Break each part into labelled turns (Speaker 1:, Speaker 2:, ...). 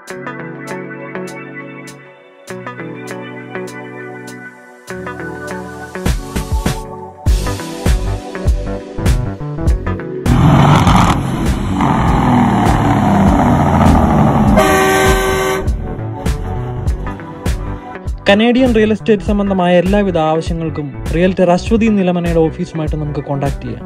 Speaker 1: Canadian real estate സംബന്ധമായ എല്ലാവിധ ആവശ്യങ്ങൾക്കും റിയൽറ്റർ അശ്വതി നിലമനയുടെ ഓഫീസുമായിട്ട് നമുക്ക് കോൺടാക്ട് ചെയ്യാം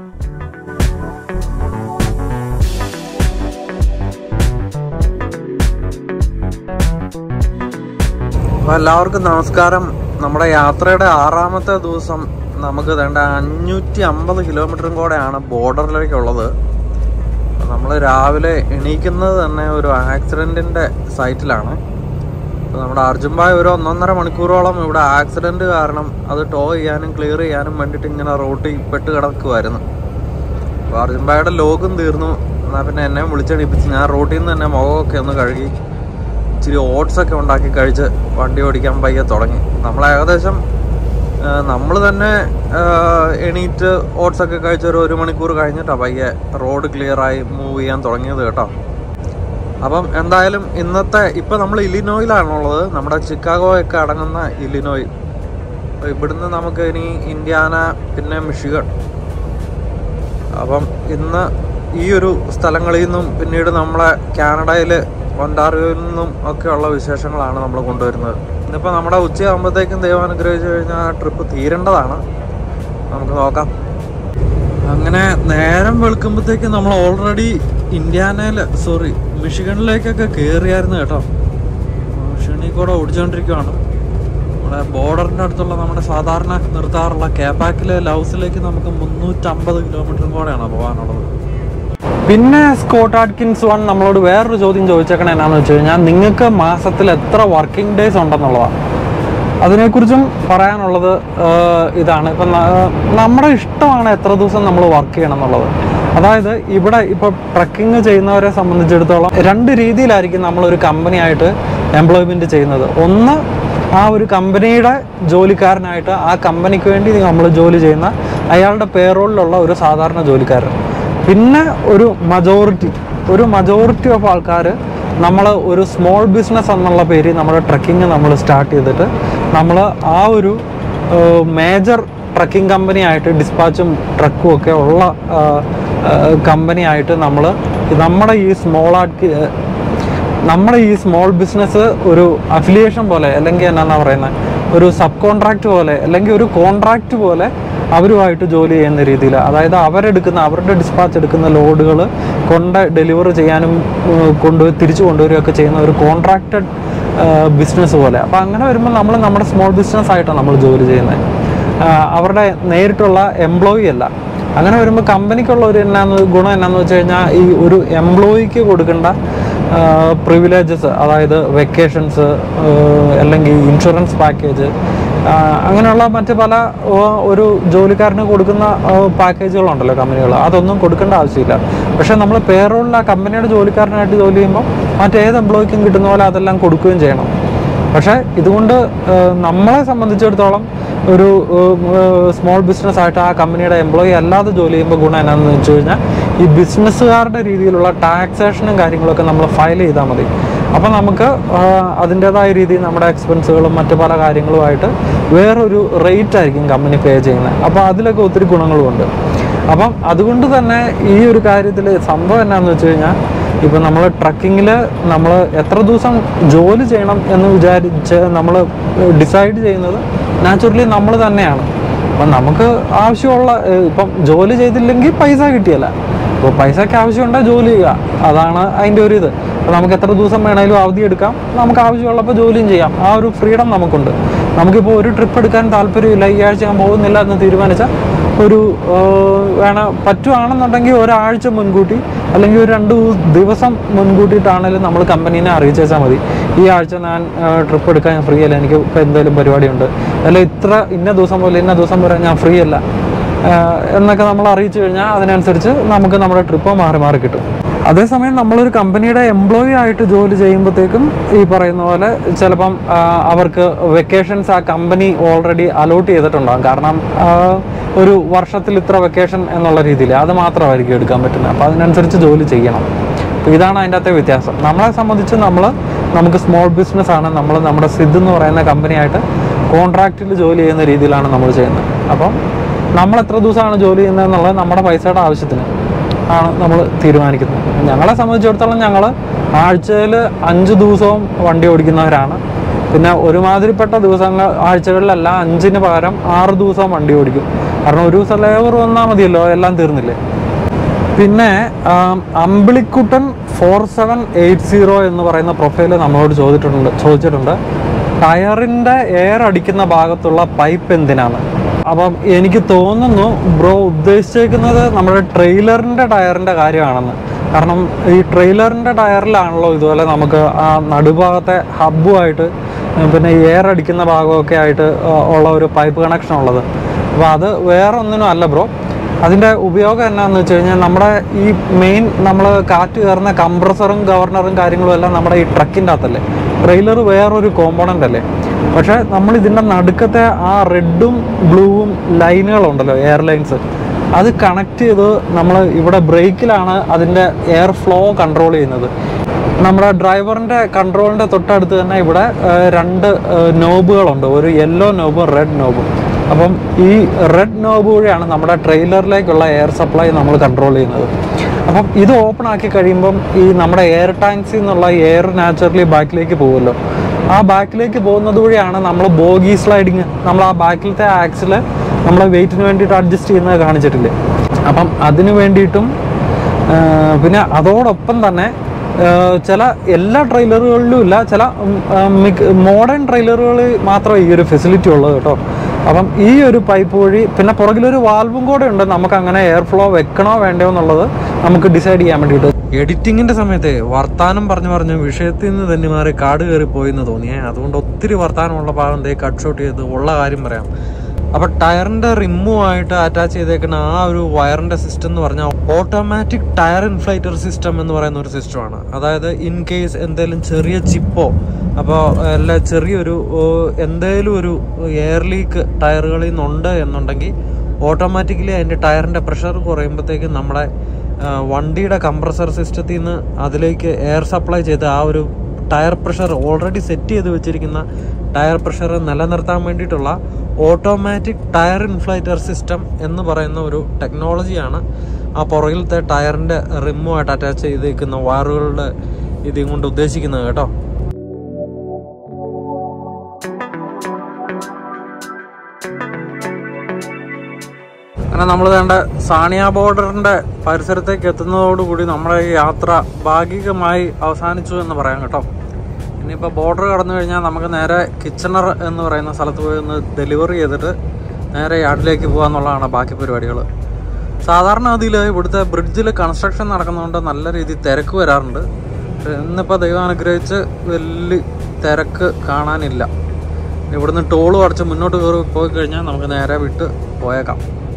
Speaker 2: അപ്പോൾ എല്ലാവർക്കും നമസ്കാരം നമ്മുടെ യാത്രയുടെ ആറാമത്തെ ദിവസം നമുക്ക് വേണ്ട അഞ്ഞൂറ്റി അമ്പത് കിലോമീറ്ററും കൂടെയാണ് ബോർഡറിലേക്കുള്ളത് നമ്മൾ രാവിലെ എണീക്കുന്നത് തന്നെ ഒരു ആക്സിഡൻറ്റിൻ്റെ സൈറ്റിലാണ് അപ്പോൾ നമ്മുടെ അർജുൻഭായ് ഒരു ഒന്നൊന്നര മണിക്കൂറോളം ഇവിടെ ആക്സിഡൻറ്റ് കാരണം അത് ടോ ചെയ്യാനും ക്ലിയർ ചെയ്യാനും വേണ്ടിയിട്ട് ഇങ്ങനെ റോട്ടിൽ പെട്ട് കിടക്കുമായിരുന്നു അപ്പോൾ അർജുൻഭായുടെ ലോക്കും തീർന്നു എന്നാൽ പിന്നെ എന്നെ വിളിച്ചെണീപ്പിച്ച് ഞാൻ റോട്ടിൽ നിന്ന് തന്നെ മുഖമൊക്കെ ഒന്ന് കഴുകി ഇച്ചിരി ഓട്സ് ഒക്കെ ഉണ്ടാക്കി കഴിച്ച് വണ്ടി ഓടിക്കാൻ പയ്യെ തുടങ്ങി നമ്മൾ ഏകദേശം നമ്മൾ തന്നെ ആ, എണീറ്റ് ഓട്സ് ഒക്കെ കഴിച്ച് ഒരു ഒരു മണിക്കൂർ കഴിഞ്ഞിട്ടാണ് പയ്യെ റോഡ് ക്ലിയറായി മൂവ് ചെയ്യാൻ തുടങ്ങിയത് കേട്ടോ അപ്പം എന്തായാലും ഇന്നത്തെ ഇപ്പം നമ്മൾ ഇലിനോയിലാണുള്ളത് നമ്മുടെ ചിക്കാഗോ ഒക്കെ അടങ്ങുന്ന ഇലിനോയ് അപ്പോൾ ഇവിടുന്ന് നമുക്ക് ഇനി ഇന്ത്യാന പിന്നെ മിഷിഗൺ അപ്പം ഇന്ന് ഈ ഒരു സ്ഥലങ്ങളിൽ നിന്നും പിന്നീട് നമ്മളെ കാനഡയിൽ ഒണ്ടാറിയോയിൽ നിന്നും ഒക്കെയുള്ള വിശേഷങ്ങളാണ് നമ്മൾ കൊണ്ടുവരുന്നത് ഇന്നിപ്പോൾ നമ്മുടെ ഉച്ചയാകുമ്പോഴത്തേക്കും ദൈവം അനുഗ്രഹിച്ചു കഴിഞ്ഞാൽ ആ ട്രിപ്പ് തീരേണ്ടതാണ് നമുക്ക് നോക്കാം അങ്ങനെ നേരം വെളുക്കുമ്പോഴത്തേക്കും നമ്മൾ ഓൾറെഡി ഇന്ത്യാനയിൽ സോറി മിഷിഗണിലേക്കൊക്കെ കയറിയായിരുന്നു കേട്ടോ മിഷിഗണിൽ കൂടെ ഓടിച്ചുകൊണ്ടിരിക്കുവാണ് നമ്മുടെ ബോർഡറിൻ്റെ അടുത്തുള്ള നമ്മുടെ സാധാരണ നിർത്താറുള്ള കേപ്പാക്കിലെ ലൗസിലേക്ക് നമുക്ക് മുന്നൂറ്റമ്പത് കിലോമീറ്ററും കൂടെയാണ് പോകാനുള്ളത് പിന്നെ സ്കോട്ട് ആട്കിൻസ് വൺ നമ്മളോട് വേറൊരു ചോദ്യം ചോദിച്ചേക്കണേ എന്നാന്ന് വെച്ച് കഴിഞ്ഞാൽ നിങ്ങൾക്ക് മാസത്തിൽ എത്ര വർക്കിംഗ് ഡേയ്സ് ഉണ്ടെന്നുള്ളതാണ് അതിനെക്കുറിച്ചും പറയാനുള്ളത് ആഹ്, ഇതാണ് ഇപ്പം ന- നമ്മുടെ ഇഷ്ടമാണ് എത്ര ദിവസം നമ്മൾ വർക്ക് ചെയ്യണം എന്നുള്ളത് അതായത് ഇവിടെ ഇപ്പോൾ ട്രക്കിംഗ് ചെയ്യുന്നവരെ സംബന്ധിച്ചിടത്തോളം രണ്ട് രീതിയിലായിരിക്കും നമ്മളൊരു കമ്പനിയായിട്ട് എംപ്ലോയ്മെൻറ്റ് ചെയ്യുന്നത് ഒന്ന് ആ ഒരു കമ്പനിയുടെ ജോലിക്കാരനായിട്ട് ആ കമ്പനിക്ക് വേണ്ടി നമ്മൾ ജോലി ചെയ്യുന്ന അയാളുടെ പേറോളിലുള്ള ഒരു സാധാരണ ജോലിക്കാരൻ പിന്നെ ഒരു മജോറിറ്റി ഒരു മജോറിറ്റി ഓഫ് ആൾക്കാർ നമ്മൾ ഒരു സ്മോൾ ബിസിനസ് എന്നുള്ള പേരിൽ നമ്മുടെ ട്രക്കിങ് നമ്മൾ സ്റ്റാർട്ട് ചെയ്തിട്ട് നമ്മൾ ആ ഒരു മേജർ ട്രക്കിംഗ് കമ്പനി ആയിട്ട് ഡിസ്പാച്ചും ട്രക്കും ഒക്കെ ഉള്ള കമ്പനി ആയിട്ട് നമ്മൾ നമ്മുടെ ഈ സ്മോൾ ആർട്ട് നമ്മുടെ ഈ സ്മോൾ ബിസിനസ് ഒരു അഫിലിയേഷൻ പോലെ അല്ലെങ്കിൽ എന്നാ പറയുന്നത് ഒരു സബ് കോൺട്രാക്ട് പോലെ അല്ലെങ്കിൽ ഒരു കോൺട്രാക്ട് പോലെ അവരുമായിട്ട് ജോലി ചെയ്യുന്ന രീതിയിൽ അതായത് അവരെടുക്കുന്ന അവരുടെ ഡിസ്പാച്ച് എടുക്കുന്ന ലോഡുകൾ കൊണ്ട് ഡെലിവർ ചെയ്യാനും ഏഹ്, കൊണ്ടുപോയി തിരിച്ചു കൊണ്ടുവരികയൊക്കെ ചെയ്യുന്ന ഒരു കോൺട്രാക്റ്റഡ് ബിസിനസ് പോലെ അപ്പോൾ അങ്ങനെ വരുമ്പോൾ നമ്മൾ നമ്മുടെ സ്മോൾ ബിസിനസ് ആയിട്ടാണ് നമ്മൾ ജോലി ചെയ്യുന്നത് ആഹ് അവരുടെ നേരിട്ടുള്ള എംപ്ലോയി അല്ല അങ്ങനെ വരുമ്പോൾ കമ്പനിക്കുള്ള ഒരു എന്നാന്ന് ഗുണം എന്നാന്ന് വെച്ച് കഴിഞ്ഞാൽ ഈ ഒരു എംപ്ലോയിക്ക് കൊടുക്കേണ്ട പ്രിവിലേജസ് അതായത് വെക്കേഷൻസ് അല്ലെങ്കിൽ ഇൻഷുറൻസ് പാക്കേജ് അങ്ങനെയുള്ള മറ്റ് പല ആ, ഒരു ജോലിക്കാരന് കൊടുക്കുന്ന ആ, പാക്കേജുകളുണ്ടല്ലോ കമ്പനികൾ അതൊന്നും കൊടുക്കേണ്ട ആവശ്യമില്ല പക്ഷേ നമ്മൾ പേറോളിൽ ആ കമ്പനിയുടെ ജോലിക്കാരനായിട്ട് ജോലി ചെയ്യുമ്പോൾ മറ്റേത് എംപ്ലോയിക്കും കിട്ടുന്ന പോലെ അതെല്ലാം കൊടുക്കുകയും ചെയ്യണം പക്ഷേ ഇതുകൊണ്ട് ഏഹ്, നമ്മളെ സംബന്ധിച്ചിടത്തോളം ഒരു സ്മോൾ ബിസിനസ് ആയിട്ട് ആ കമ്പനിയുടെ എംപ്ലോയി അല്ലാതെ ജോലി ചെയ്യുമ്പോൾ ഗുണം എന്നാന്ന് വെച്ച് കഴിഞ്ഞാൽ ഈ ബിസിനസ്സുകാരുടെ രീതിയിലുള്ള ടാക്സേഷനും കാര്യങ്ങളൊക്കെ നമ്മൾ ഫയൽ ചെയ്താൽ മതി അപ്പോൾ നമുക്ക് ആഹ്, അതിൻ്റേതായ രീതിയിൽ നമ്മുടെ എക്സ്പെൻസുകളും മറ്റു പല കാര്യങ്ങളുമായിട്ട് വേറൊരു റേറ്റ് ആയിരിക്കും കമ്പനി പേ ചെയ്യുന്നത് അപ്പോൾ അതിലൊക്കെ ഒത്തിരി ഗുണങ്ങളുമുണ്ട് അപ്പം അതുകൊണ്ട് തന്നെ ഈ ഒരു കാര്യത്തിൽ സംഭവം എന്നാന്ന് വെച്ച് കഴിഞ്ഞാൽ ഇപ്പം നമ്മൾ ട്രക്കിങ്ങിൽ നമ്മൾ എത്ര ദിവസം ജോലി ചെയ്യണം എന്ന് വിചാരിച്ച് നമ്മൾ ഡിസൈഡ് ചെയ്യുന്നത് നാച്ചുറലി നമ്മൾ തന്നെയാണ് അപ്പം നമുക്ക് ആവശ്യമുള്ള ഏഹ്, ഇപ്പം ജോലി ചെയ്തില്ലെങ്കിൽ പൈസ കിട്ടിയല്ല അപ്പോൾ പൈസയ്ക്ക് ആവശ്യമുണ്ടെങ്കിൽ ജോലി ചെയ്യുക അതാണ് അതിൻ്റെ ഒരു ഇത് അപ്പോൾ നമുക്ക് എത്ര ദിവസം വേണമെങ്കിലും അവധി എടുക്കാം നമുക്ക് ആവശ്യമുള്ളപ്പോൾ ജോലിയും ചെയ്യാം ആ ഒരു ഫ്രീഡം നമുക്കുണ്ട് നമുക്കിപ്പോൾ ഒരു ട്രിപ്പ് എടുക്കാൻ താല്പര്യമില്ല ഈ ആഴ്ച ഞാൻ പോകുന്നില്ല എന്ന് തീരുമാനിച്ചാൽ ഒരു ഏഹ്, വേണ പറ്റുവാണെന്നുണ്ടെങ്കിൽ ഒരാഴ്ച മുൻകൂട്ടി അല്ലെങ്കിൽ ഒരു രണ്ട് ദിവസം മുൻകൂട്ടിയിട്ടാണെങ്കിലും നമ്മൾ കമ്പനീനെ അറിയിച്ചേച്ചാൽ മതി ഈ ആഴ്ച ഞാൻ ട്രിപ്പ് എടുക്കാൻ ഞാൻ ഫ്രീ അല്ല എനിക്ക് ഇപ്പോൾ എന്തെങ്കിലും പരിപാടിയുണ്ട് അല്ല ഇത്ര ഇന്ന ദിവസം പോലെ ഇന്ന ദിവസം വരെ ഞാൻ ഫ്രീ അല്ല ആഹ് എന്നൊക്കെ നമ്മൾ അറിയിച്ചു കഴിഞ്ഞാൽ അതിനനുസരിച്ച് നമുക്ക് നമ്മുടെ ട്രിപ്പ് മാറി മാറി കിട്ടും അതേസമയം നമ്മളൊരു കമ്പനിയുടെ എംപ്ലോയി ആയിട്ട് ജോലി ചെയ്യുമ്പോഴത്തേക്കും ഈ പറയുന്ന പോലെ ചിലപ്പം ആഹ് അവർക്ക് വെക്കേഷൻസ് ആ കമ്പനി ഓൾറെഡി അലോട്ട് ചെയ്തിട്ടുണ്ടാകും കാരണം ആഹ് ഒരു വർഷത്തിൽ ഇത്ര വെക്കേഷൻ എന്നുള്ള രീതിയിൽ അത് മാത്രമായിരിക്കും എടുക്കാൻ പറ്റുന്നത് അപ്പോൾ അതിനനുസരിച്ച് ജോലി ചെയ്യണം അപ്പോൾ ഇതാണ് അതിൻ്റെ അകത്തെ വ്യത്യാസം നമ്മളെ സംബന്ധിച്ച് നമ്മൾ
Speaker 1: നമുക്ക് സ്മോൾ ബിസിനസ് ആണ് നമ്മൾ നമ്മുടെ സിദ്ധ് എന്ന് പറയുന്ന കമ്പനിയായിട്ട് കോൺട്രാക്റ്റിൽ ജോലി ചെയ്യുന്ന രീതിയിലാണ് നമ്മൾ ചെയ്യുന്നത് അപ്പം നമ്മൾ എത്ര ദിവസമാണ് ജോലി ചെയ്യുന്നത് എന്നുള്ളത് നമ്മുടെ പൈസയുടെ ആവശ്യത്തിന് ആണ് നമ്മൾ തീരുമാനിക്കുന്നത് ഞങ്ങളെ സംബന്ധിച്ചിടത്തോളം ഞങ്ങൾ ആഴ്ചയിൽ അഞ്ച് ദിവസവും വണ്ടി ഓടിക്കുന്നവരാണ് പിന്നെ ഒരുമാതിരിപ്പെട്ട ദിവസങ്ങൾ ആഴ്ചകളിലല്ല അഞ്ചിന് പകരം ആറ് ദിവസം വണ്ടി ഓടിക്കും കാരണം ഒരു ദിവസം ലേബർ വന്നാൽ മതിയല്ലോ എല്ലാം തീർന്നില്ലേ പിന്നെ ആം, Ambilikuttan four seven eight zero എന്ന് പറയുന്ന പ്രൊഫൈല് നമ്മളോട് ചോദിച്ചിട്ടുണ്ട് ചോദിച്ചിട്ടുണ്ട് ടയറിൻ്റെ എയർ അടിക്കുന്ന ഭാഗത്തുള്ള പൈപ്പ് എന്തിനാണ് അപ്പം എനിക്ക് തോന്നുന്നു ബ്രോ ഉദ്ദേശിച്ചേക്കുന്നത് നമ്മുടെ ട്രെയിലറിൻ്റെ ടയറിൻ്റെ കാര്യമാണെന്ന് കാരണം ഈ ട്രെയിലറിൻ്റെ ടയറിലാണല്ലോ ഇതുപോലെ നമുക്ക് ആ നടുഭാഗത്തെ ഹബ്ബുമായിട്ട് പിന്നെ എയർ അടിക്കുന്ന ഭാഗമൊക്കെ ആയിട്ട് ആ, ഉള്ള ഒരു പൈപ്പ് കണക്ഷൻ ഉള്ളത് അപ്പോൾ അത് വേറെ ഒന്നിനും അല്ല ബ്രോ അതിൻ്റെ ഉപയോഗം എന്നാന്ന് വെച്ച് കഴിഞ്ഞാൽ നമ്മുടെ ഈ മെയിൻ നമ്മൾ കാറ്റ് കയറുന്ന കംപ്രസറും ഗവർണറും കാര്യങ്ങളും എല്ലാം നമ്മുടെ ഈ ട്രക്കിൻ്റെ അകത്തല്ലേ ട്രെയിലർ വേറൊരു കോമ്പോണൻ്റ് അല്ലേ പക്ഷേ നമ്മൾ ഇതിൻ്റെ നടുക്കത്തെ ആ റെഡും ബ്ലൂവും ലൈനുകളുണ്ടല്ലോ എയർലൈൻസ് അത് കണക്ട് ചെയ്ത് നമ്മൾ ഇവിടെ ബ്രേക്കിലാണ് അതിൻ്റെ എയർ ഫ്ലോ കൺട്രോൾ ചെയ്യുന്നത് നമ്മുടെ ഡ്രൈവറിൻ്റെ കൺട്രോളിൻ്റെ തൊട്ടടുത്ത് തന്നെ ഇവിടെ ആ, രണ്ട് നോബുകളുണ്ട് ഒരു യെല്ലോ നോബും റെഡ് നോബും അപ്പം ഈ റെഡ് നോബ് വഴിയാണ് നമ്മുടെ ട്രെയിലറിലേക്കുള്ള എയർ സപ്ലൈ നമ്മൾ കൺട്രോൾ ചെയ്യുന്നത് അപ്പം ഇത് ഓപ്പൺ ആക്കി കഴിയുമ്പം ഈ നമ്മുടെ എയർ ടാങ്ക്സിൽ നിന്നുള്ള എയർ നാച്ചുറലി ബാക്കിലേക്ക് പോകുമല്ലോ ആ ബാക്കിലേക്ക് പോകുന്നത് വഴിയാണ് നമ്മൾ ബോഗി സ്ലൈഡിങ് നമ്മൾ ആ ബാക്കിലത്തെ ആക്സിൽ നമ്മൾ വെയിറ്റിന് വേണ്ടിയിട്ട് അഡ്ജസ്റ്റ് ചെയ്യുന്നത് കാണിച്ചിട്ടില്ലേ അപ്പം അതിന് വേണ്ടിയിട്ടും ആ, പിന്നെ അതോടൊപ്പം തന്നെ ആ, ചില എല്ലാ ട്രെയിലറുകളിലും ഇല്ല ചില മോഡേൺ ട്രെയിലറുകളിൽ മാത്രമേ ഈ ഒരു ഫെസിലിറ്റി ഉള്ളത് കേട്ടോ അപ്പം ഈ ഒരു പൈപ്പ് വഴി പിന്നെ പുറകിലൊരു വാൽവും കൂടെ ഉണ്ട് നമുക്ക് അങ്ങനെ എയർ ഫ്ലോ വെക്കണോ വേണ്ടയോ എന്നുള്ളത് നമുക്ക് ഡിസൈഡ് ചെയ്യാൻ വേണ്ടിയിട്ട്
Speaker 2: എഡിറ്റിങ്ങിന്റെ സമയത്ത് വർത്താനം പറഞ്ഞു പറഞ്ഞ് വിഷയത്തിൽ നിന്ന് തന്നെ മാറി കാട് കയറി പോയെന്ന് തോന്നിയേ അതുകൊണ്ട് ഒത്തിരി വർത്താനമുള്ള ഭാഗം ദേ കട്ട് ഷോട്ട് ചെയ്ത് ഉള്ള കാര്യം പറയാം അപ്പൊ ടയറിന്റെ റിമ്മുമായിട്ട് അറ്റാച്ച് ചെയ്തേക്കുന്ന ആ ഒരു വയറിന്റെ സിസ്റ്റം എന്ന് പറഞ്ഞാൽ ഓട്ടോമാറ്റിക് ടയർ ഇൻഫ്ലൈറ്റർ സിസ്റ്റം എന്ന് പറയുന്ന ഒരു സിസ്റ്റമാണ് അതായത് ഇൻ കേസ് എന്തെങ്കിലും ചെറിയ ചിപ്പോ അപ്പോൾ അല്ല ചെറിയൊരു എന്തെങ്കിലും ഒരു എയർ ലീക്ക് ടയറുകളിൽ നിന്നുണ്ട് എന്നുണ്ടെങ്കിൽ ഓട്ടോമാറ്റിക്കലി അതിന്റെ ടയറിന്റെ പ്രഷർ കുറയുമ്പോഴത്തേക്കും നമ്മുടെ ആ, വണ്ടിയുടെ കംപ്രസർ സിസ്റ്റത്തിൽ നിന്ന് അതിലേക്ക് എയർ സപ്ലൈ ചെയ്ത് ആ ഒരു ടയർ പ്രഷർ ഓൾറെഡി സെറ്റ് ചെയ്ത് വെച്ചിരിക്കുന്ന ടയർ പ്രഷർ നിലനിർത്താൻ വേണ്ടിയിട്ടുള്ള ഓട്ടോമാറ്റിക് ടയർ ഇൻഫ്ലൈറ്റർ സിസ്റ്റം എന്ന് പറയുന്ന ഒരു ടെക്നോളജിയാണ് ആ പുറകിലത്തെ ടയറിൻ്റെ റിമ്മുമായിട്ട് അറ്റാച്ച് ചെയ്തേക്കുന്ന വയറുകളുടെ ഇതും കൊണ്ട് ഉദ്ദേശിക്കുന്നത് കേട്ടോ അങ്ങനെ നമ്മൾ വേണ്ട സാണിയ ബോർഡറിന്റെ പരിസരത്തേക്ക് എത്തുന്നതോടുകൂടി നമ്മുടെ ഈ യാത്ര ഭാഗികമായി അവസാനിച്ചു എന്ന് പറയാം കേട്ടോ ഇനിയിപ്പോൾ ബോർഡർ കടന്നു കഴിഞ്ഞാൽ നമുക്ക് നേരെ കിച്ചണർ എന്ന് പറയുന്ന സ്ഥലത്ത് പോയി ഒന്ന് ഡെലിവറി ചെയ്തിട്ട് നേരെ യാർഡിലേക്ക് പോകാന്നുള്ളതാണ് ബാക്കി പരിപാടികൾ സാധാരണ അതിൽ ഇവിടുത്തെ ബ്രിഡ്ജിൽ കൺസ്ട്രക്ഷൻ നടക്കുന്നതുകൊണ്ട് നല്ല രീതിയിൽ തിരക്ക് വരാറുണ്ട് പക്ഷെ ഇന്നിപ്പോൾ ദൈവം അനുഗ്രഹിച്ച് വലിയ തിരക്ക് കാണാനില്ല ഇവിടുന്ന് ടോൾ അടച്ച് മുന്നോട്ട് കയറി പോയി കഴിഞ്ഞാൽ നമുക്ക് നേരെ വിട്ട് പോയേക്കാം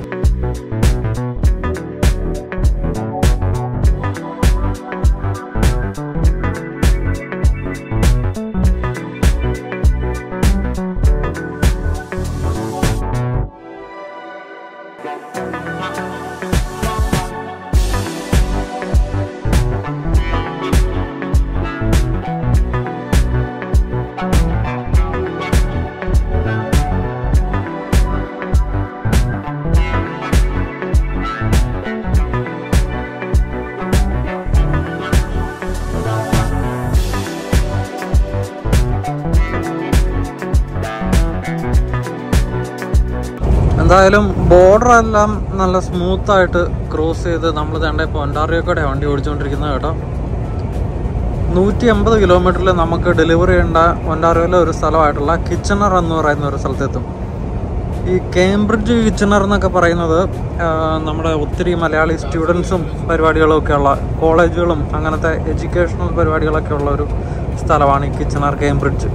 Speaker 2: എന്തായാലും ബോർഡർ എല്ലാം നല്ല സ്മൂത്ത് ആയിട്ട് ക്രോസ് ചെയ്ത് നമ്മൾ തേണ്ട ഇപ്പോൾ ഒൻറ്റാറിയോ കൂടെ വണ്ടി ഓടിച്ചുകൊണ്ടിരിക്കുന്നത് കേട്ടോ നൂറ്റി അമ്പത് കിലോമീറ്ററിൽ നമുക്ക് ഡെലിവറി ചെയ്യേണ്ട ഒൻറ്റാറിയോയിലെ ഒരു സ്ഥലമായിട്ടുള്ള കിച്ചണർ എന്ന് പറയുന്ന ഒരു സ്ഥലത്തെത്തും ഈ കേംബ്രിഡ്ജ് കിച്ചണർ എന്നൊക്കെ പറയുന്നത് ആ, നമ്മുടെ ഒത്തിരി മലയാളി സ്റ്റുഡൻസും പരിപാടികളും ഒക്കെ ഉള്ള കോളേജുകളും അങ്ങനത്തെ എഡ്യൂക്കേഷണൽ പരിപാടികളൊക്കെ ഉള്ള ഒരു സ്ഥലമാണ് ഈ കിച്ചണർ കേംബ്രിഡ്ജ്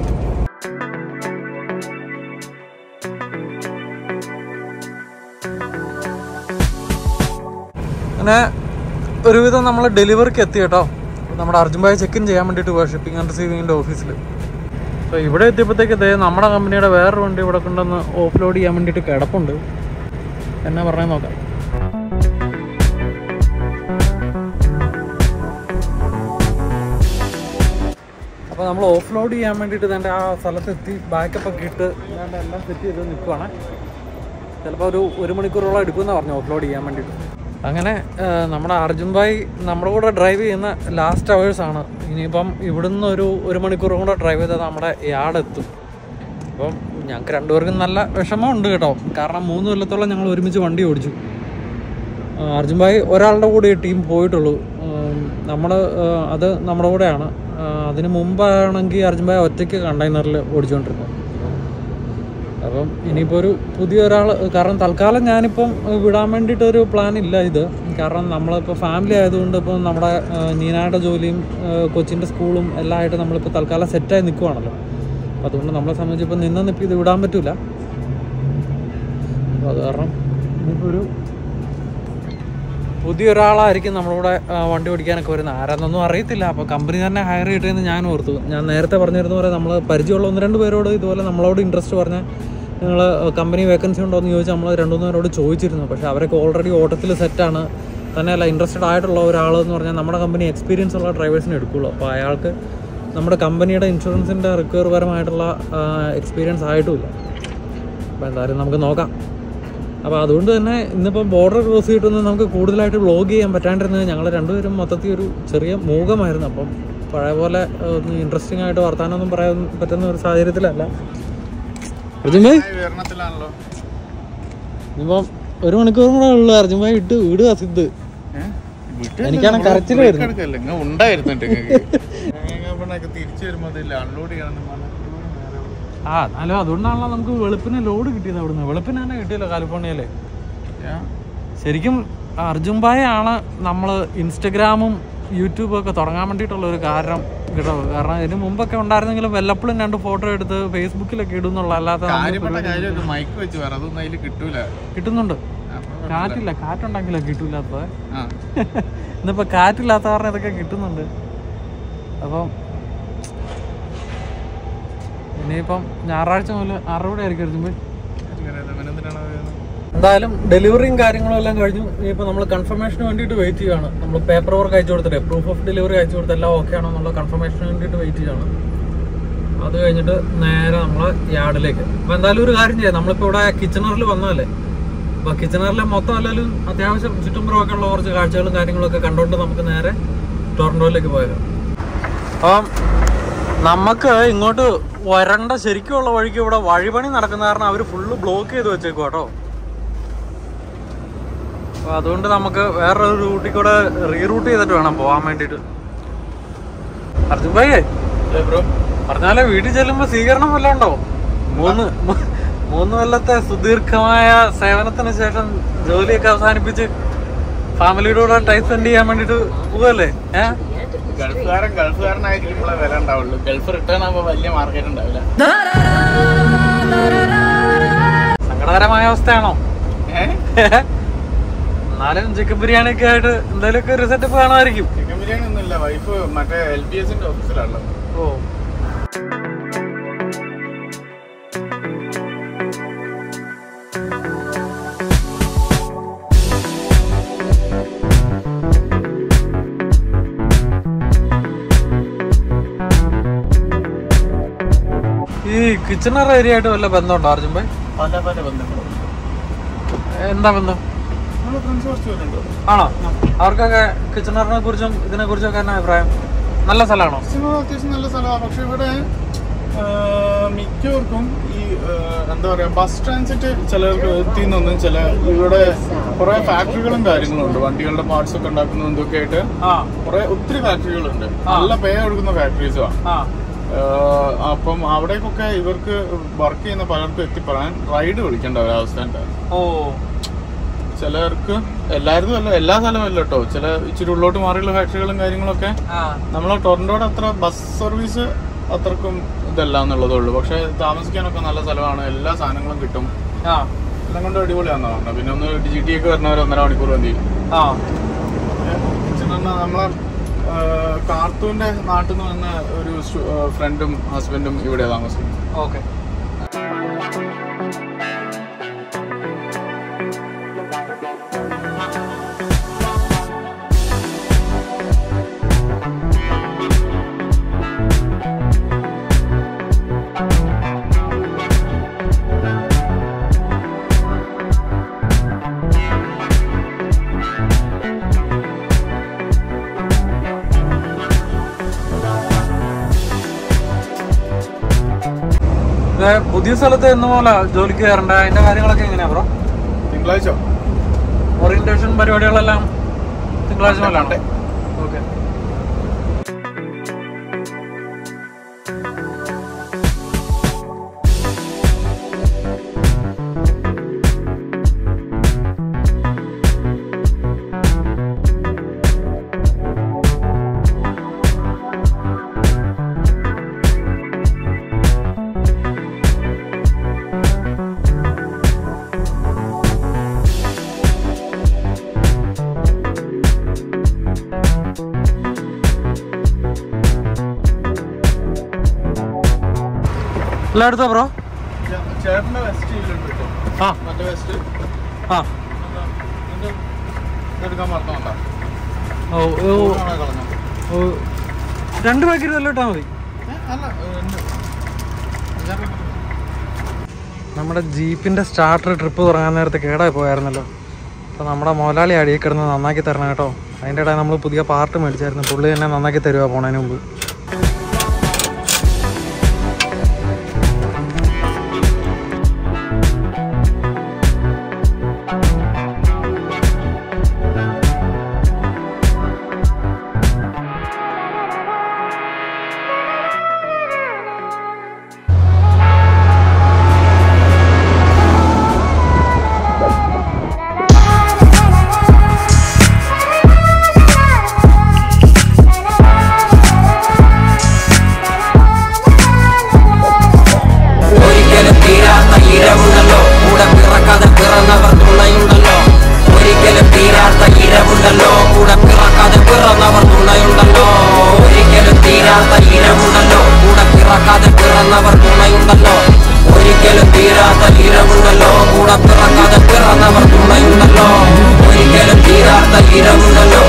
Speaker 2: അങ്ങനെ ഒരുവിധം നമ്മൾ ഡെലിവറിക്ക് എത്തി കേട്ടോ നമ്മുടെ അർജുൻ ഭായി ചെക്ക് ഇൻ ചെയ്യാൻ വേണ്ടിയിട്ട് പോയി ഷിപ്പിംഗ് ആൻഡ് റിസീവിങ്ങിൻ്റെ ഓഫീസിൽ അപ്പോൾ ഇവിടെ എത്തിയപ്പോഴത്തേക്ക് ദേ നമ്മുടെ കമ്പനിയുടെ വേറൊരു വണ്ടി ഇവിടെ കൊണ്ടുവന്ന് ഓഫ് ലോഡ് ചെയ്യാൻ വേണ്ടിയിട്ട് കിടപ്പുണ്ട് എന്നാ പറഞ്ഞാൽ നോക്കാം അപ്പോൾ
Speaker 1: അപ്പോൾ നമ്മൾ ഓഫ് ലോഡ് ചെയ്യാൻ വേണ്ടിയിട്ട് തന്നെ ആ സ്ഥലത്തെത്തി ബാക്കപ്പ് ഒക്കെ ഇട്ട് ഏതാണ്ട് എല്ലാം സെറ്റ് ചെയ്ത് നിൽക്കുവാണ് ചിലപ്പോൾ ഒരു ഒരു മണിക്കൂറോളം എടുക്കുമെന്ന് പറഞ്ഞു ഓഫ് ലോഡ് ചെയ്യാൻ വേണ്ടിയിട്ട് അങ്ങനെ ആ, നമ്മുടെ അർജുൻ ഭായ് നമ്മുടെ കൂടെ ഡ്രൈവ് ചെയ്യുന്ന ലാസ്റ്റ് അവേഴ്സ് ആണ് ഇനിയിപ്പം ഇവിടുന്ന് ഒരു ഒരു മണിക്കൂറും കൂടെ ഡ്രൈവ് ചെയ്താൽ നമ്മുടെ യാർഡെത്തും അപ്പം ഞങ്ങൾക്ക് രണ്ടുപേർക്കും നല്ല വിഷമമുണ്ട് കേട്ടോ കാരണം മൂന്ന് കൊല്ലത്തോളം ഞങ്ങൾ ഒരുമിച്ച് വണ്ടി ഓടിച്ചു ആ, അർജുൻ ഭായ് ഒരാളുടെ കൂടെ ടീം പോയിട്ടുള്ളൂ നമ്മൾ അത് നമ്മുടെ കൂടെയാണ് ആ, അതിന് മുമ്പാണെങ്കിൽ അർജുൻ ഭായ് ഒറ്റയ്ക്ക് കണ്ടെയ്നറിൽ ഓടിച്ചുകൊണ്ടിരുന്നത് അപ്പം ഇനിയിപ്പോൾ ഒരു പുതിയ ഒരാൾ കാരണം തൽക്കാലം ഞാനിപ്പം ഏഹ്, വിടാൻ വേണ്ടിയിട്ട് ഒരു പ്ലാൻ ഇല്ല ഇത് കാരണം നമ്മളിപ്പോൾ ഫാമിലി ആയതുകൊണ്ട് ഇപ്പം നമ്മുടെ ഏഹ്, നീനയുടെ ജോലിയും ഏഹ്, കൊച്ചിൻ്റെ സ്കൂളും എല്ലാം ആയിട്ട് നമ്മളിപ്പോൾ തൽക്കാലം സെറ്റായി നിൽക്കുവാണല്ലോ അപ്പം അതുകൊണ്ട് നമ്മളെ സംബന്ധിച്ച് ഇപ്പം നിന്നൊന്നും ഇപ്പം ഇത് വിടാൻ പറ്റില്ല അപ്പോൾ അത് കാരണം ഇനിയിപ്പോൾ ഒരു പുതിയൊരാളായിരിക്കും നമ്മളിവിടെ ആ, വണ്ടി ഓടിക്കാനൊക്കെ വരുന്നത് ആരാന്നൊന്നും അറിയത്തില്ല അപ്പോൾ കമ്പനി തന്നെ ഹയർ ചെയ്തിട്ടെന്ന് ഞാൻ ഓർത്തു ഞാൻ നേരത്തെ പറഞ്ഞിരുന്ന പോലെ നമ്മൾ പരിചയമുള്ള ഒന്ന് രണ്ട് പേരോട് ഇതുപോലെ നമ്മളോട് ഇൻട്രസ്റ്റ് പറഞ്ഞ നിങ്ങൾ കമ്പനി വേക്കൻസി ഉണ്ടോ എന്ന് ചോദിച്ചാൽ നമ്മൾ രണ്ടു മൂന്ന് പേരോട് ചോദിച്ചിരുന്നു പക്ഷേ അവരൊക്കെ ഓൾറെഡി ഓട്ടത്തിൽ സെറ്റാണ് തന്നെയല്ല ഇൻട്രസ്റ്റഡ് ആയിട്ടുള്ള ഒരാൾ എന്ന് പറഞ്ഞാൽ നമ്മുടെ കമ്പനി എക്സ്പീരിയൻസ് ഉള്ള ഡ്രൈവേഴ്സിനെ എടുക്കുള്ളൂ അപ്പോൾ അയാൾക്ക് നമ്മുടെ കമ്പനിയുടെ ഇൻഷുറൻസിൻ്റെ റിക്കവർ പരമായിട്ടുള്ള എക്സ്പീരിയൻസ് ആയിട്ടുമില്ല അപ്പോൾ എന്തായാലും നമുക്ക് നോക്കാം അപ്പോൾ അതുകൊണ്ട് തന്നെ ഇന്നിപ്പം ബോർഡർ ക്രോസ് ചെയ്തിട്ടൊന്നും നമുക്ക് കൂടുതലായിട്ട് വ്ളോഗ് ചെയ്യാൻ പറ്റാണ്ടിരുന്നത് ഞങ്ങൾ രണ്ടുപേരും മൊത്തത്തിൽ ഒരു ചെറിയ മൂകമായിരുന്നു അപ്പം പഴയ പോലെ ഏഹ്, ഒന്ന് ഇൻട്രസ്റ്റിംഗ് ആയിട്ട് വർത്താനമൊന്നും പറയാൻ പറ്റുന്ന ഒരു സാഹചര്യത്തിലല്ല അർജുൻ ഭായ്
Speaker 3: വിവരണത്തിലാണല്ലോ
Speaker 1: ഇപ്പം ഒരു മണിക്കൂറും കൂടെ ഉള്ളു അർജുൻ ഭായ് ഇട്ട് വീട് സിദ്ധ് എനിക്കാണ് കരച്ചിൽ വരുന്നത്
Speaker 3: ഇങ്ങനെ ഉണ്ടായിരുന്നുണ്ട് നിങ്ങൾക്ക് തിരിച്ചു വരുമ്പോ അതിൽ അൺലോഡ് ചെയ്യണം
Speaker 1: ആ എന്നാലും അതുകൊണ്ടാണല്ലോ നമുക്ക് വെളുപ്പിന് ലോഡ് കിട്ടിയത് അവിടുന്ന് വെളുപ്പിന് തന്നെ കിട്ടിയല്ലോ കാലിഫോർണിയയിലെ ശരിക്കും അർജുൻ ഭായ് ആണ് നമ്മൾ ഇൻസ്റ്റഗ്രാമും യൂട്യൂബും ഒക്കെ തുടങ്ങാൻ വേണ്ടിയിട്ടുള്ള ഒരു കാരണം കേട്ടോ കാരണം ഇതിന് മുമ്പൊക്കെ ഉണ്ടായിരുന്നെങ്കിലും വല്ലപ്പോഴും രണ്ട് ഫോട്ടോ എടുത്ത് ഫേസ്ബുക്കിലൊക്കെ ഇടുന്നുള്ള അല്ലാത്ത നമുക്ക്
Speaker 3: കാര്യപ്പെട്ട കാര്യമൊക്കെ മൈക്ക് വെച്ച് വേറെ അതൊന്നും അതിൽ കിട്ടൂല
Speaker 1: കിട്ടുന്നുണ്ട്
Speaker 3: അപ്പൊ
Speaker 1: കാറ്റില്ല കാറ്റുണ്ടെങ്കിലോ കിട്ടൂലാത്തത്
Speaker 3: ആ
Speaker 1: ഇന്നിപ്പോ കാറ്റില്ലാത്ത കാരണം ഇതൊക്കെ കിട്ടുന്നുണ്ട് അപ്പം ഇനിയിപ്പം ഞായറാഴ്ച മുതൽ ആറ് കൂടെ ആയിരിക്കും അർജുൻ ഭായ്
Speaker 3: എന്തിനാണ്
Speaker 1: എന്തായാലും ഡെലിവറിയും കാര്യങ്ങളും എല്ലാം കഴിഞ്ഞു ഇനിയിപ്പോൾ നമ്മൾ കൺഫർമേഷന് വേണ്ടിയിട്ട് വെയിറ്റ് ചെയ്യുകയാണ് നമ്മൾ പേപ്പർ വർക്ക് അയച്ചു കൊടുത്തിട്ട് പ്രൂഫ് ഓഫ് ഡെലിവറി അയച്ചു കൊടുത്ത് എല്ലാം ഓക്കെ ആണോ എന്നുള്ള കൺഫർമേഷന് വേണ്ടിയിട്ട് വെയിറ്റ് ചെയ്യുകയാണ് അത് കഴിഞ്ഞിട്ട് നേരെ നമ്മൾ യാർഡിലേക്ക് അപ്പോൾ എന്തായാലും ഒരു കാര്യം ചെയ്യാം നമ്മളിപ്പോൾ ഇവിടെ കിച്ചണറിൽ വന്നതല്ലേ അപ്പോൾ കിച്ചണറിലെ മൊത്തം അല്ലെങ്കിലും അത്യാവശ്യം ചുറ്റുംപുറമൊക്കെ ഉള്ള കുറച്ച് കാഴ്ചകളും കാര്യങ്ങളൊക്കെ കണ്ടുകൊണ്ട് നമുക്ക് നേരെ ടൊറൻറ്റോയിലേക്ക് പോയേക്കാം അപ്പം നമുക്ക് ഇങ്ങോട്ട് വരണ്ട ശരിക്കുള്ള വഴിക്ക് ഇവിടെ വഴിപണി നടക്കുന്ന കാരണം അവർ ഫുള്ള് ബ്ലോക്ക് ചെയ്ത് വെച്ചേക്കും കേട്ടോ അപ്പൊ അതുകൊണ്ട് നമുക്ക് വേറൊരു റൂട്ടിൽ കൂടെ റീറൂട്ട് ചെയ്തിട്ട് വേണം പോകാൻ വേണ്ടിട്ട് അർജുൻ ഭായിയേ
Speaker 3: ബ്രോ
Speaker 1: പറഞ്ഞാലേ വീട്ടിൽ ചെല്ലുമ്പോ സ്വീകരണം വല്ലതും ഉണ്ടോ മൂന്ന് മൂ- മൂന്ന് കൊല്ലത്തെ സുദീർഘമായ സേവനത്തിന് ശേഷം ജോലിയൊക്കെ അവസാനിപ്പിച്ച് ഫാമിലിയുടെ കൂടെ ടൈം സ്പെൻഡ് ചെയ്യാൻ വേണ്ടിട്ട് പോവല്ലേ ഏഹ്
Speaker 3: ഗൾഫുകാരൻ ഗൾഫുകാരനായിരിക്കുമ്പോഴേ വില ഉണ്ടാവുള്ളൂ ഗൾഫ് റിട്ടേൺ ആകുമ്പോൾ വലിയ മാർക്കറ്റ് ഉണ്ടാവില്ല
Speaker 1: സങ്കടകരമായ അവസ്ഥയാണോ
Speaker 3: ഏഹ്
Speaker 1: എന്നാലും ചിക്കൻ ബിരിയാണി ഒക്കെ ആയിട്ട് എന്തെങ്കിലുമൊക്കെ ഒരു സെറ്റപ്പ് കാണുമായിരിക്കും
Speaker 3: ചിക്കൻ ബിരിയാണി ഒന്നുമില്ല വൈഫ് മറ്റേ എൽ പി എസിന്റെ ഓഫീസിലാണല്ലോ
Speaker 1: ഓ ഈ കിച്ചണർ ഏരിയ ആയിട്ട് വല്ല ബന്ധമുണ്ടോ അർജുൻ ഭായ്
Speaker 3: പല പല ബന്ധങ്ങളും
Speaker 1: എന്താ ബന്ധം
Speaker 3: നമ്മളെ ഫ്രണ്ട്സ് കുറച്ച് പേരുണ്ട്
Speaker 1: ആണോ അവർക്കൊക്കെ കിച്ചണറിനെ കുറിച്ചും ഇതിനെ കുറിച്ചൊക്കെ എന്നാ അഭിപ്രായം നല്ല സ്ഥലമാണോ
Speaker 3: മാക്സിമം അത്യാവശ്യം നല്ല സ്ഥലമാണ് പക്ഷെ ഇവിടെ ആ, മിക്കവർക്കും ഈ ആ, എന്താ പറയാ ബസ് ട്രാൻസിറ്റ് ചിലർക്ക് എത്തിന്നൊന്നും ചില ഇവിടെ കുറെ ഫാക്ടറികളും കാര്യങ്ങളും ഉണ്ട് വണ്ടികളുടെ പാർട്സ് ഒക്കെ ഉണ്ടാക്കുന്നതും ഇതൊക്കെ ആയിട്ട്
Speaker 1: ആ
Speaker 3: കുറെ ഒത്തിരി ഫാക്ടറികളുണ്ട് നല്ല പേ കൊടുക്കുന്ന ഫാക്ടറീസുമാണ്
Speaker 1: ആ
Speaker 3: അപ്പം അവിടേക്കൊക്കെ ഇവർക്ക് വർക്ക് ചെയ്യുന്ന പലർക്കും എത്തിപ്പെടാൻ റൈഡ് വിളിക്കേണ്ട ഒരവസ്ഥ ഉണ്ട്
Speaker 1: ഓ
Speaker 3: ചിലർക്ക് എല്ലാവരും അല്ല എല്ലാ സ്ഥലവും അല്ല കേട്ടോ ചില ഇച്ചിരി ഉള്ളോട്ട് മാറിയുള്ള ഫാക്ടറികളും കാര്യങ്ങളൊക്കെ
Speaker 1: ആ
Speaker 3: നമ്മളെ ടൊറന്റോയുടെ അത്ര ബസ് സർവീസ് അത്രക്കും ഇതല്ല എന്നുള്ളതേ ഉള്ളൂ പക്ഷെ താമസിക്കാനൊക്കെ നല്ല സ്ഥലമാണ് എല്ലാ സാധനങ്ങളും കിട്ടും
Speaker 1: ആ
Speaker 3: എല്ലാം കൊണ്ട് അടിപൊളിയാണെന്ന് പറഞ്ഞത് പിന്നെ ഒന്ന് ജി ടി ഒക്കെ വരുന്നവർ ഒന്നര മണിക്കൂർ മതി
Speaker 1: ആ
Speaker 3: പിന്നെ നമ്മളെ ആ, കാർത്തൂന്റെ നാട്ടിൽ നിന്ന് വന്ന ഒരു ഫ്രണ്ടും ഹസ്ബൻഡും ഇവിടെ താമസിക്കും
Speaker 1: ഓക്കെ ഇത് പുതിയ സ്ഥലത്ത് എന്ന പോലെ ജോലിക്ക് കയറേണ്ട അതിന്റെ കാര്യങ്ങളൊക്കെ എങ്ങനെയാ ബ്രോ
Speaker 3: തിങ്കളാഴ്ച
Speaker 1: ഓറിയന്റേഷൻ പരിപാടികളെല്ലാം തിങ്കളാഴ്ച മുതലാണോ ഓക്കെ എല്ലാം എടുത്തോ ബ്രോ
Speaker 3: ചേട്ടന്റെ വെസ്റ്റ് ഇതിലുണ്ട് കേട്ടോ
Speaker 1: ആ
Speaker 3: മറ്റേ വെസ്റ്റ്
Speaker 1: ആ
Speaker 3: എടുക്കാൻ മറന്നോണ്ടാ
Speaker 1: ഓ ഓ
Speaker 3: കളഞ്ഞു
Speaker 1: ഓ രണ്ട് പാക്കറ്റ് എല്ലാം ഇട്ടാൽ മതി
Speaker 3: അല്ല ഉണ്ട് അഞ്ചാറ് packet.
Speaker 1: നമ്മുടെ ജീപ്പിന്റെ സ്റ്റാർട്ടർ ട്രിപ്പ് തുടങ്ങാൻ നേരത്തെ കേടായി പോയായിരുന്നല്ലോ അപ്പോൾ നമ്മുടെ മുതലാളി അടിയിൽ കിടന്ന് നന്നാക്കി തരണം കേട്ടോ അതിൻ്റെ ഇടയിൽ നമ്മൾ പുതിയ പാർട്ട് മേടിച്ചായിരുന്നു പുള്ളി തന്നെ നന്നാക്കി തരുക പോണതിന് മുമ്പ്
Speaker 4: ഒരിക്കലും തീരാത്ത ഇരവുണ്ടല്ലോ കൂടെ പിറക്കാതെ പിറന്നവർ തുണയുണ്ടല്ലോ ഒരിക്കലും തീരാത്ത ഇരവുണ്ടല്ലോ കൂടെ പിറക്കാതെ പിറന്നവർ തുണയുണ്ടല്ലോ ഒരിക്കലും തീരാത്ത ഇരവുണ്ടല്ലോ കൂടെ പിറക്കാതെ പിറന്നവർ തുണയുണ്ടല്ലോ ഒരിക്കലും തീരാത്ത ഇരവുണ്ടല്ലോ കൂടെ പിറക്കാതെ പിറന്നവർ തുണയുണ്ടല്ലോ ഒരിക്കലും തീരാത്ത ഇരവുണ്ടല്ലോ